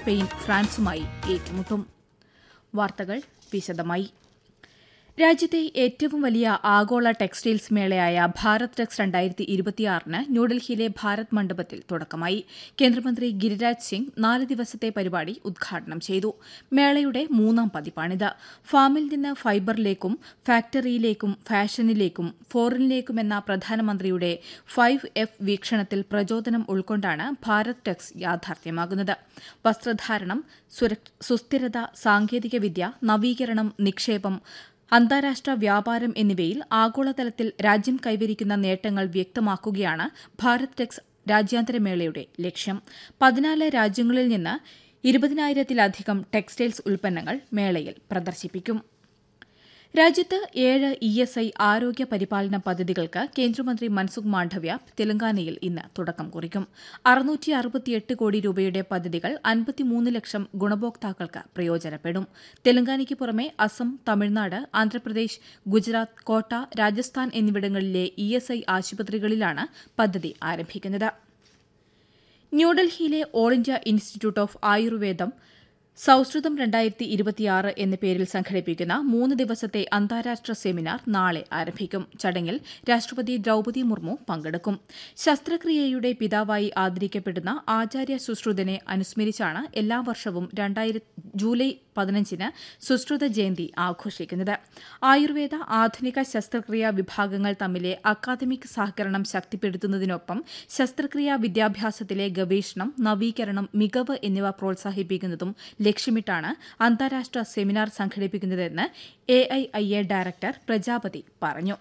Spain ഫ്രാൻസുമായി ഏറ്റുമുട്ടും വാർത്തകൾ വിശദമായി രാജ്യത്തെ ഏറ്റവും വലിയ ആഗോള ടെക്സ്റ്റൈൽസ് മേളയായ ഭാരത് ടെക്സ് രണ്ടായിരത്തി ഇരുപത്തിയാറിന് ന്യൂഡൽഹിയിലെ ഭാരത് മണ്ഡപത്തിൽ തുടക്കമായി കേന്ദ്രമന്ത്രി ഗിരിരാജ് സിംഗ് നാല് ദിവസത്തെ പരിപാടി ഉദ്ഘാടനം ചെയ്തു മേളയുടെ മൂന്നാം പതിപ്പാണിത് ഫാമിൽ നിന്ന് ഫൈബറിലേക്കും ഫാക്ടറിയിലേക്കും ഫാഷനിലേക്കും ഫോറിനിലേക്കുമെന്ന പ്രധാനമന്ത്രിയുടെ ഫൈവ് എഫ് വീക്ഷണത്തിൽ പ്രചോദനം ഉൾക്കൊണ്ടാണ് ഭാരത് ടെക്സ് യാഥാർത്ഥ്യമാകുന്നത് വസ്ത്രധാരണം സുസ്ഥിരത സാങ്കേതികവിദ്യ നവീകരണം നിക്ഷേപം അന്താരാഷ്ട്ര വ്യാപാരം എന്നിവയിൽ ആഗോളതലത്തിൽ രാജ്യം കൈവരിക്കുന്ന നേട്ടങ്ങൾ വ്യക്തമാക്കുകയാണ് ഭാരത് ടെക്സ് രാജ്യാന്തരമേളയുടെ ലക്ഷ്യം പതിനാല് രാജ്യങ്ങളിൽ നിന്ന് ഇരുപതിനായിരത്തിലധികം ടെക്സ്റ്റൈൽസ് ഉൽപ്പന്നങ്ങൾ മേളയിൽ പ്രദർശിപ്പിക്കും രാജ്യത്ത് ഏഴ് ഇ എസ് ഐ ആരോഗ്യ പരിപാലന പദ്ധതികൾക്ക് കേന്ദ്രമന്ത്രി മൻസുഖ് മാണ്ഡവ്യ തെലങ്കാനയിൽ ഇന്ന് തുടക്കം കുറിക്കും അറുന്നൂറ്റി അറുപത്തിയെട്ട് കോടി രൂപയുടെ പദ്ധതികൾ അൻപത്തിമൂന്ന് ലക്ഷം ഗുണഭോക്താക്കൾക്ക് പ്രയോജനപ്പെടും തെലങ്കാനയ്ക്ക് പുറമെ അസം തമിഴ്നാട് ആന്ധ്രാപ്രദേശ് ഗുജറാത്ത് കോട്ട രാജസ്ഥാൻ എന്നിവിടങ്ങളിലെ ഇ എസ് ഐ ആശുപത്രികളിലാണ് പദ്ധതി ആരംഭിക്കുന്നത് ന്യൂഡൽഹിയിലെ ഓൾ ഇന്ത്യ ഇൻസ്റ്റിറ്റ്യൂട്ട് ഓഫ് ആയുർവേദം സൌഹൃദം രണ്ടായിരത്തി ഇരുപത്തിയാറ് എന്ന പേരിൽ സംഘടിപ്പിക്കുന്ന മൂന്ന് ദിവസത്തെ അന്താരാഷ്ട്ര സെമിനാർ നാളെ ആരംഭിക്കും ചടങ്ങിൽ രാഷ്ട്രപതി ദ്രൌപതി മുർമു പങ്കെടുക്കും ശസ്ത്രക്രിയയുടെ പിതാവായി ആദരിക്കപ്പെടുന്ന ആചാര്യ സുശ്രുതനെ അനുസ്മരിച്ചാണ് എല്ലാ വർഷവും ജൂലൈ പതിനഞ്ചിന് സുശ്രുത ജയന്തി ആഘോഷിക്കുന്നത് ആയുർവേദ ആധുനിക ശസ്ത്രക്രിയാ വിഭാഗങ്ങൾ തമ്മിലെ അക്കാദമിക് സഹകരണം ശക്തിപ്പെടുത്തുന്നതിനൊപ്പം ശസ്ത്രക്രിയാ വിദ്യാഭ്യാസത്തിലെ ഗവേഷണം നവീകരണം മികവ് എന്നിവ പ്രോത്സാഹിപ്പിക്കുന്നതും ലക്ഷ്യമിട്ടാണ് അന്താരാഷ്ട്ര സെമിനാർ സംഘടിപ്പിക്കുന്നതെന്ന് A I I A director Prajapati പറഞ്ഞു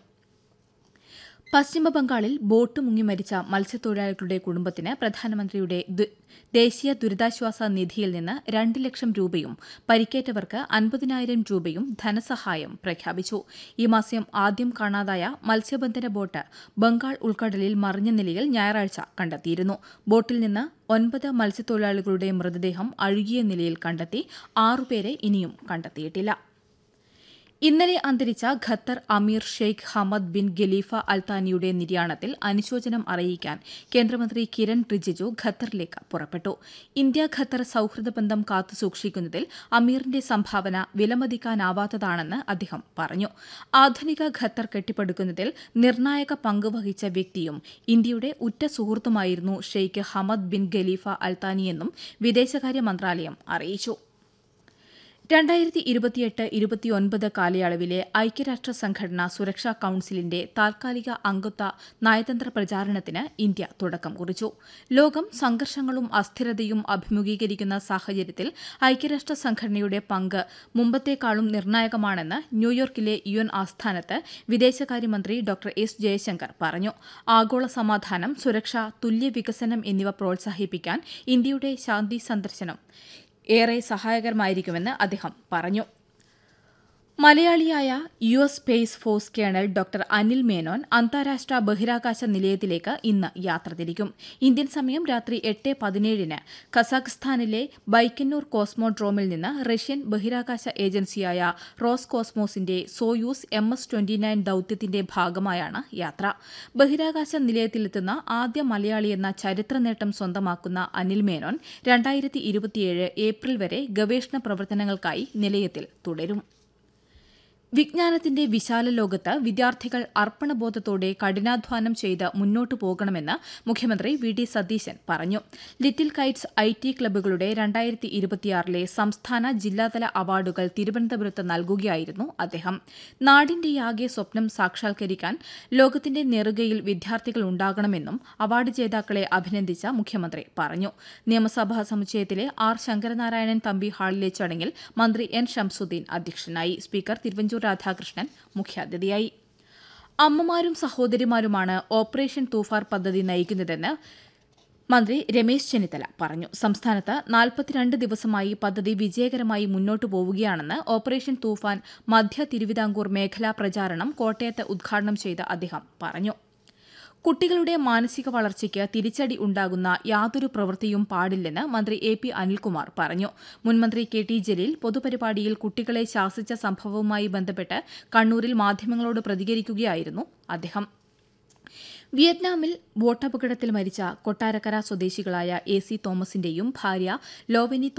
പശ്ചിമബംഗാളിൽ ബോട്ട് മുങ്ങി മരിച്ച മത്സ്യത്തൊഴിലാളികളുടെ കുടുംബത്തിന് പ്രധാനമന്ത്രിയുടെ ദേശീയ ദുരിതാശ്വാസ നിധിയിൽ നിന്ന് രണ്ട് ലക്ഷം രൂപയും പരിക്കേറ്റവർക്ക് അൻപതിനായിരം രൂപയും ധനസഹായം പ്രഖ്യാപിച്ചു ഈ മാസം ആദ്യം കാണാതായ മത്സ്യബന്ധന ബോട്ട് ബംഗാൾ ഉൾക്കടലിൽ മറിഞ്ഞ നിലയിൽ ഞായറാഴ്ച കണ്ടെത്തിയിരുന്നു ബോട്ടിൽ നിന്ന് ഒൻപത് മത്സ്യത്തൊഴിലാളികളുടെ മൃതദേഹം അഴുകിയ നിലയിൽ കണ്ടെത്തി ആറുപേരെ ഇനിയും കണ്ടെത്തിയിട്ടില്ല ഇന്നലെ അന്തരിച്ച ഖത്തർ അമീർ ഷെയ്ഖ് ഹമദ് ബിൻ ഖലീഫ അൽത്താനിയുടെ നിര്യാണത്തിൽ അനുശോചനം അറിയിക്കാൻ കേന്ദ്രമന്ത്രി കിരൺ റിജിജു ഖത്തറിലേക്ക് പുറപ്പെട്ടു ഇന്ത്യ ഖത്തർ സൌഹൃദ ബന്ധം കാത്തുസൂക്ഷിക്കുന്നതിൽ അമീറിന്റെ സംഭാവന വിലമതിക്കാനാവാത്തതാണെന്ന് അദ്ദേഹം പറഞ്ഞു ആധുനിക ഖത്തർ കെട്ടിപ്പടുക്കുന്നതിൽ നിർണായക പങ്ക് വഹിച്ച വ്യക്തിയും ഇന്ത്യയുടെ ഉറ്റ സുഹൃത്തുമായിരുന്നു ഷെയ്ഖ് ഹമദ് ബിൻ ഖലീഫ അൽത്താനിയെന്നും വിദേശകാര്യ മന്ത്രാലയം അറിയിച്ചു രണ്ടായിരത്തി ഇരുപത്തിയെട്ട് ഇരുപത്തിയൊൻപത് കാലയളവിലെ ഐക്യരാഷ്ട്ര സംഘടന സുരക്ഷാ കൌൺസിലിന്റെ താൽക്കാലിക അംഗത്വ നയതന്ത്ര പ്രചാരണത്തിന് ഇന്ത്യ തുടക്കം കുറിച്ചു ലോകം സംഘർഷങ്ങളും അസ്ഥിരതയും അഭിമുഖീകരിക്കുന്ന സാഹചര്യത്തിൽ ഐക്യരാഷ്ട്ര സംഘടനയുടെ പങ്ക് മുമ്പത്തേക്കാളും നിർണായകമാണെന്ന് ന്യൂയോർക്കിലെ യു എൻ ആസ്ഥാനത്ത് വിദേശകാര്യമന്ത്രി ഡോക്ടർ എസ് ജയശങ്കർ പറഞ്ഞു ആഗോള സമാധാനം സുരക്ഷ തുല്യ വികസനം എന്നിവ പ്രോത്സാഹിപ്പിക്കാൻ ഇന്ത്യയുടെ ശാന്തി സന്ദർശനം ഏറെ സഹായകരമായിരിക്കുമെന്ന് അദ്ദേഹം പറഞ്ഞു മലയാളിയായ U S space force colonel doctor Anil Menon അന്താരാഷ്ട്ര ബഹിരാകാശ നിലയത്തിലേക്ക് ഇന്ന് യാത്ര തിരിക്കും ഇന്ത്യൻ സമയം രാത്രി എട്ട് പതിനേഴിന് കസാഖ്സ്ഥാനിലെ ബൈക്കന്നൂർ കോസ്മോഡ്രോമിൽ നിന്ന് റഷ്യൻ ബഹിരാകാശ ഏജൻസിയായ റോസ് കോസ്മോസിന്റെ Soyuz M S twenty nine ദൌത്യത്തിന്റെ ഭാഗമായാണ് യാത്ര ബഹിരാകാശ നിലയത്തിലെത്തുന്ന ആദ്യ മലയാളിയെന്ന ചരിത്ര നേട്ടം സ്വന്തമാക്കുന്ന അനിൽ മേനോൻ രണ്ടായിരത്തി ഇരുപത്തിയേഴ് ഏപ്രിൽ വരെ ഗവേഷണ പ്രവർത്തനങ്ങൾക്കായി നിലയത്തിൽ തുടരും വിജ്ഞാനത്തിന്റെ വിശാല ലോകത്ത് വിദ്യാർത്ഥികൾ അർപ്പണബോധത്തോടെ കഠിനാധ്വാനം ചെയ്ത് മുന്നോട്ടു പോകണമെന്ന് മുഖ്യമന്ത്രി വി ഡി സതീശൻ പറഞ്ഞു ലിറ്റിൽ കൈറ്റ്സ് ഐ ടി ക്ലബ്ബുകളുടെ രണ്ടായിരത്തി ഇരുപത്തിയാറിലെ സംസ്ഥാന ജില്ലാതല അവാർഡുകൾ തിരുവനന്തപുരത്ത് നൽകുകയായിരുന്നു അദ്ദേഹം നാടിന്റെയാകെ സ്വപ്നം സാക്ഷാത്കരിക്കാൻ ലോകത്തിന്റെ നെറുകയിൽ വിദ്യാർത്ഥികൾ ഉണ്ടാകണമെന്നും അവാർഡ് ജേതാക്കളെ അഭിനന്ദിച്ച മുഖ്യമന്ത്രി പറഞ്ഞു നിയമസഭാ സമുച്ചയത്തിലെ ആർ ശങ്കരനാരായണൻ തമ്പി ഹാളിലെ ചടങ്ങിൽ മന്ത്രി എൻ ഷംസുദ്ദീൻ അധ്യക്ഷനായി സ്പീക്കർ തിരുവഞ്ചൂർ രാധാകൃഷ്ണൻ മുഖ്യാതിഥിയായി അമ്മമാരും സഹോദരിമാരുമാണ് ഓപ്പറേഷൻ തൂഫാർ പദ്ധതി നയിക്കുന്നതെന്ന് മന്ത്രി രമേശ് ചെന്നിത്തല പറഞ്ഞു സംസ്ഥാനത്ത് നാൽപ്പത്തിരണ്ട് ദിവസമായി പദ്ധതി വിജയകരമായി മുന്നോട്ടു പോവുകയാണെന്ന് ഓപ്പറേഷൻ തൂഫാൻ മധ്യ തിരുവിതാംകൂർ മേഖലാ പ്രചാരണം കോട്ടയത്ത് ഉദ്ഘാടനം ചെയ്ത അദ്ദേഹം പറഞ്ഞു കുട്ടികളുടെ മാനസിക വളർച്ചയ്ക്ക് തിരിച്ചടി ഉണ്ടാകുന്ന യാതൊരു പ്രവൃത്തിയും പാടില്ലെന്ന് മന്ത്രി എ പി അനിൽകുമാർ പറഞ്ഞു മുൻമന്ത്രി കെ ടി ജലീൽ പൊതുപരിപാടിയിൽ കുട്ടികളെ ശാസിച്ച സംഭവവുമായി ബന്ധപ്പെട്ട് കണ്ണൂരിൽ മാധ്യമങ്ങളോട് പ്രതികരിക്കുകയായിരുന്നു അദ്ദേഹം വിയറ്റ്നാമിൽ ബോട്ടപകടത്തിൽ മരിച്ച കൊട്ടാരക്കര സ്വദേശികളായ എ സി തോമസിന്റെയും ഭാര്യ ലോവനി